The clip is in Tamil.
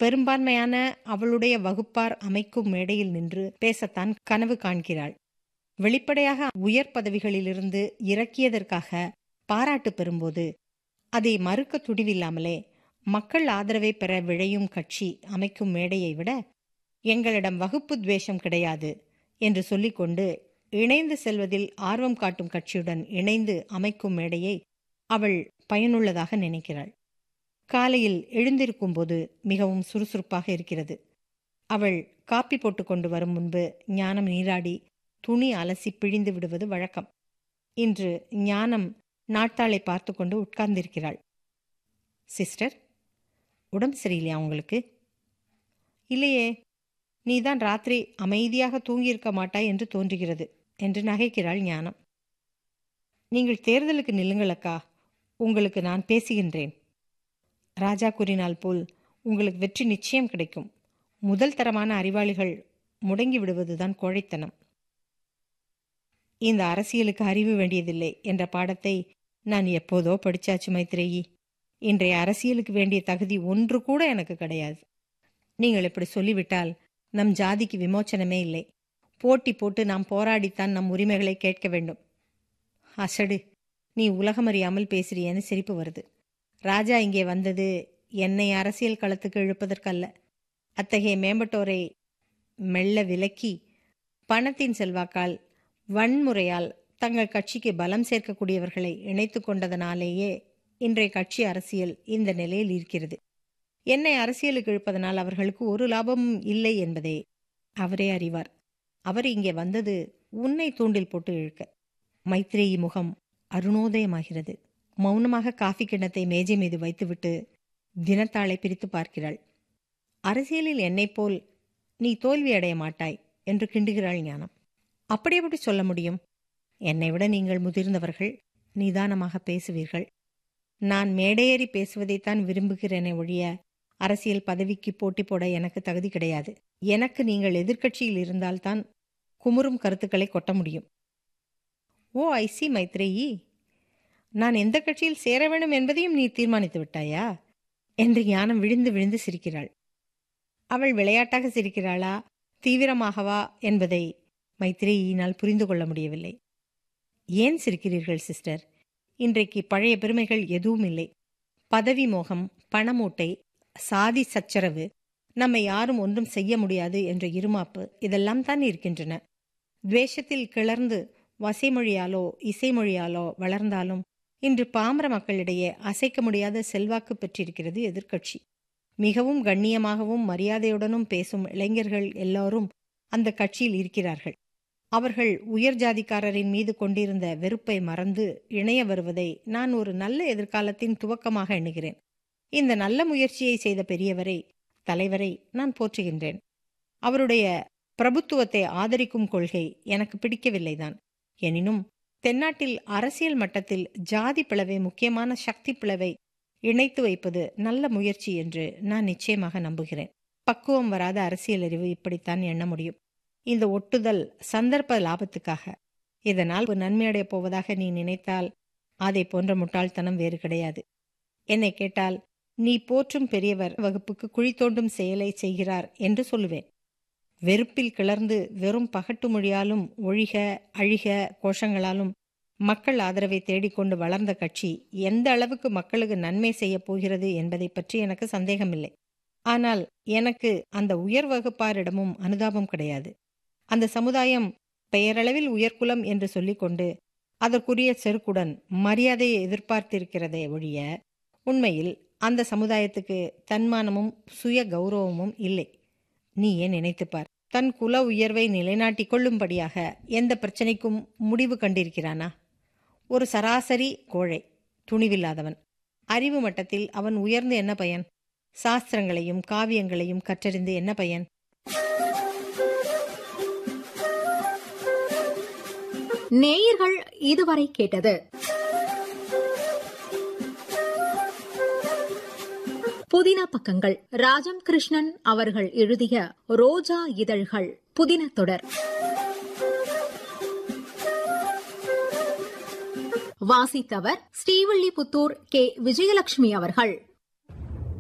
பெரும்பான்மையான அவளுடைய வகுப்பார் அமைக்கும் மேடையில் நின்று பேசத்தான் கனவு காண்கிறாள் வெளிப்படையாக உயர் பதவிகளிலிருந்து இறக்கியதற்காக பாராட்டு பெறும்போது அதை மறுக்க துணிவில்லாமலே மக்கள் ஆதரவை பெற விழையும் கட்சி அமைக்கும் மேடையை விட எங்களிடம் வகுப்பு துவேஷம் கிடையாது என்று சொல்லிக்கொண்டு இணைந்து செல்வதில் ஆர்வம் காட்டும் கட்சியுடன் இணைந்து அமைக்கும் மேடையை அவள் பயனுள்ளதாக நினைக்கிறாள் காலையில் எழுந்திருக்கும்போது மிகவும் சுறுசுறுப்பாக இருக்கிறது அவள் காப்பி போட்டு கொண்டு வரும் முன்பு ஞானம் நீராடி துணி அலசி பிழிந்து விடுவது வழக்கம் இன்று ஞானம் நாட்டாளை பார்த்து கொண்டு உட்கார்ந்திருக்கிறாள் சிஸ்டர் உடம்பு சரியில்லையா உங்களுக்கு இல்லையே நீதான் ராத்திரி அமைதியாக தூங்கியிருக்க மாட்டாய் என்று தோன்றுகிறது என்று நகைக்கிறாள் ஞானம் நீங்கள் தேர்தலுக்கு நில்லுங்கள் அக்கா உங்களுக்கு நான் பேசுகின்றேன் ராஜா கூறினால் போல் உங்களுக்கு வெற்றி நிச்சயம் கிடைக்கும் முதல் தரமான அறிவாளிகள் முடங்கி விடுவதுதான் கோழைத்தனம் இந்த அரசியலுக்கு அறிவு வேண்டியதில்லை என்ற பாடத்தை நான் எப்போதோ படிச்சாச்சு மைத்ரேயி இன்றைய அரசியலுக்கு வேண்டிய தகுதி ஒன்று கூட எனக்கு கிடையாது நீங்கள் இப்படி சொல்லிவிட்டால் நம் ஜாதிக்கு விமோச்சனமே இல்லை போட்டி போட்டு நாம் போராடித்தான் நம் உரிமைகளை கேட்க வேண்டும் அசடு நீ உலகமறியாமல் பேசுறியேன்னு சிரிப்பு வருது ராஜா இங்கே வந்தது என்னை அரசியல் களத்துக்கு இழுப்பதற்கல்ல அத்தகைய மேம்பட்டோரை மெல்ல விலக்கி பணத்தின் செல்வாக்கால் வன்முறையால் தங்கள் கட்சிக்கு பலம் சேர்க்கக்கூடியவர்களை இணைத்து கொண்டதனாலேயே இன்றைய கட்சி அரசியல் இந்த நிலையில் இருக்கிறது என்னை அரசியலுக்கு இழுப்பதனால் அவர்களுக்கு ஒரு லாபமும் இல்லை என்பதை அவரே அறிவார் அவர் இங்கே வந்தது உன்னை தூண்டில் போட்டு இழுக்க மைத்ரேயி முகம் அருணோதயமாகிறது மௌனமாக காஃபி கிண்ணத்தை மேஜை மீது வைத்துவிட்டு தினத்தாளை பிரித்து பார்க்கிறாள் அரசியலில் என்னைப் போல் நீ தோல்வி அடைய மாட்டாய் என்று கிண்டுகிறாள் ஞானம் அப்படி எப்படி சொல்ல முடியும் என்னை விட நீங்கள் முதிர்ந்தவர்கள் நிதானமாக பேசுவீர்கள் நான் மேடையேறி பேசுவதைத்தான் விரும்புகிறேனே ஒழிய அரசியல் பதவிக்கு போட்டி போட எனக்கு தகுதி கிடையாது எனக்கு நீங்கள் எதிர்க்கட்சியில் இருந்தால்தான் குமுறும் கருத்துக்களை கொட்ட முடியும் ஓ ஐசி மைத்ரேயி நான் எந்த கட்சியில் சேர வேண்டும் என்பதையும் நீ தீர்மானித்து விட்டாயா என்று ஞானம் விழுந்து விழுந்து சிரிக்கிறாள் அவள் விளையாட்டாக சிரிக்கிறாளா தீவிரமாகவா என்பதை மைத்ரேயினால் புரிந்து கொள்ள முடியவில்லை ஏன் சிரிக்கிறீர்கள் சிஸ்டர் இன்றைக்கு பழைய பெருமைகள் எதுவும் இல்லை பதவி மோகம் பணமூட்டை சாதி சச்சரவு நம்மை யாரும் ஒன்றும் செய்ய முடியாது என்ற இருமாப்பு இதெல்லாம் தான் இருக்கின்றன துவேஷத்தில் கிளர்ந்து வசைமொழியாலோ இசைமொழியாலோ வளர்ந்தாலும் இன்று பாமர மக்களிடையே அசைக்க முடியாத செல்வாக்கு பெற்றிருக்கிறது எதிர்க்கட்சி மிகவும் கண்ணியமாகவும் மரியாதையுடனும் பேசும் இளைஞர்கள் எல்லாரும் அந்த கட்சியில் இருக்கிறார்கள் அவர்கள் உயர் ஜாதிக்காரரின் மீது கொண்டிருந்த வெறுப்பை மறந்து இணைய வருவதை நான் ஒரு நல்ல எதிர்காலத்தின் துவக்கமாக எண்ணுகிறேன் இந்த நல்ல முயற்சியை செய்த பெரியவரை தலைவரை நான் போற்றுகின்றேன் அவருடைய பிரபுத்துவத்தை ஆதரிக்கும் கொள்கை எனக்கு பிடிக்கவில்லைதான் எனினும் தென்னாட்டில் அரசியல் மட்டத்தில் ஜாதி பிளவை முக்கியமான சக்தி பிளவை இணைத்து வைப்பது நல்ல முயற்சி என்று நான் நிச்சயமாக நம்புகிறேன் பக்குவம் வராத அரசியல் அறிவு இப்படித்தான் எண்ண முடியும் இந்த ஒட்டுதல் சந்தர்ப்ப லாபத்துக்காக இதனால் நன்மையடைய போவதாக நீ நினைத்தால் அதை போன்ற முட்டாள்தனம் வேறு கிடையாது என்னை கேட்டால் நீ போற்றும் பெரியவர் வகுப்புக்கு குழி தோண்டும் செயலை செய்கிறார் என்று சொல்லுவேன் வெறுப்பில் கிளர்ந்து வெறும் பகட்டு மொழியாலும் ஒழிக அழிக கோஷங்களாலும் மக்கள் ஆதரவை தேடிக்கொண்டு வளர்ந்த கட்சி எந்த அளவுக்கு மக்களுக்கு நன்மை செய்ய போகிறது என்பதை பற்றி எனக்கு சந்தேகமில்லை ஆனால் எனக்கு அந்த உயர் வகுப்பாரிடமும் அனுதாபம் கிடையாது அந்த சமுதாயம் பெயரளவில் உயர்குலம் என்று சொல்லிக்கொண்டு அதற்குரிய செருக்குடன் மரியாதையை எதிர்பார்த்திருக்கிறதே ஒழிய உண்மையில் அந்த சமுதாயத்துக்கு தன்மானமும் சுய கௌரவமும் இல்லை நீ ஏன் நினைத்துப்பார் தன் குல உயர்வை நிலைநாட்டிக் கொள்ளும்படியாக எந்த பிரச்சனைக்கும் முடிவு கண்டிருக்கிறானா ஒரு சராசரி கோழை துணிவில்லாதவன் அறிவு மட்டத்தில் அவன் உயர்ந்து என்ன பயன் சாஸ்திரங்களையும் காவியங்களையும் கற்றறிந்து என்ன பயன் நேயர்கள் இதுவரை கேட்டது புதின பக்கங்கள் ராஜம் கிருஷ்ணன் அவர்கள் எழுதிய ரோஜா இதழ்கள் புதின தொடர் வாசித்தவர் ஸ்ரீவில்லிபுத்தூர் கே விஜயலட்சுமி அவர்கள்